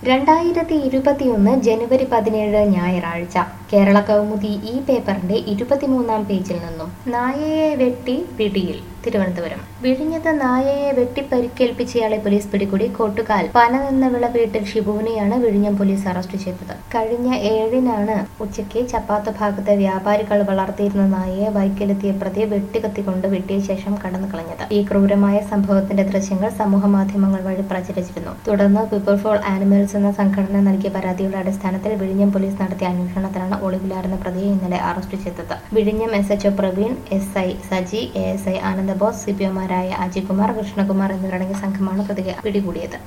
രണ്ടായിരത്തി ഇരുപത്തിയൊന്ന് ജനുവരി പതിനേഴ് ഞായറാഴ്ച കേരള കൗമുദി ഈ പേപ്പറിന്റെ ഇരുപത്തിമൂന്നാം പേജിൽ നിന്നും നായയെ വെട്ടി പിടിയിൽ തിരുവനന്തപുരം വിഴിഞ്ഞത്ത് നായയെ വെട്ടി പരിക്കേൽപ്പിച്ചയാളെ പോലീസ് പിടികൂടി കോട്ടുകാൽ പനനെന്ന വിള വീട്ടിൽ ഷിബുവിനെയാണ് വിഴിഞ്ഞം പോലീസ് അറസ്റ്റ് ചെയ്തത് കഴിഞ്ഞ ഏഴിനാണ് ഉച്ചയ്ക്ക് ചപ്പാത്ത ഭാഗത്ത് വ്യാപാരികൾ വളർത്തിയിരുന്ന നായയെ ബൈക്കിലെത്തിയ പ്രതി വെട്ടികത്തിക്കൊണ്ട് വെട്ടിയ ശേഷം കടന്നു കളഞ്ഞത് ഈ ക്രൂരമായ സംഭവത്തിന്റെ ദൃശ്യങ്ങൾ സമൂഹ മാധ്യമങ്ങൾ വഴി പ്രചരിച്ചിരുന്നു തുടർന്ന് പീപ്പിൾ ഫോർ ആനിമൽസ് എന്ന സംഘടന നൽകിയ പരാതിയുടെ അടിസ്ഥാനത്തിൽ വിഴിഞ്ഞം പോലീസ് നടത്തിയ അന്വേഷണത്തിലാണ് ഒളിവിലായിരുന്ന പ്രതിയെ ഇന്നലെ അറസ്റ്റ് ചെയ്തത് വിഴിഞ്ഞം S H O Praveen S I Saji A S I Anandabose C P ഒമാരായ അജികുമാർ കൃഷ്ണകുമാർ എന്നിവരടങ്ങിയ സംഘമാണ് പ്രതിയെ പിടികൂടിയത്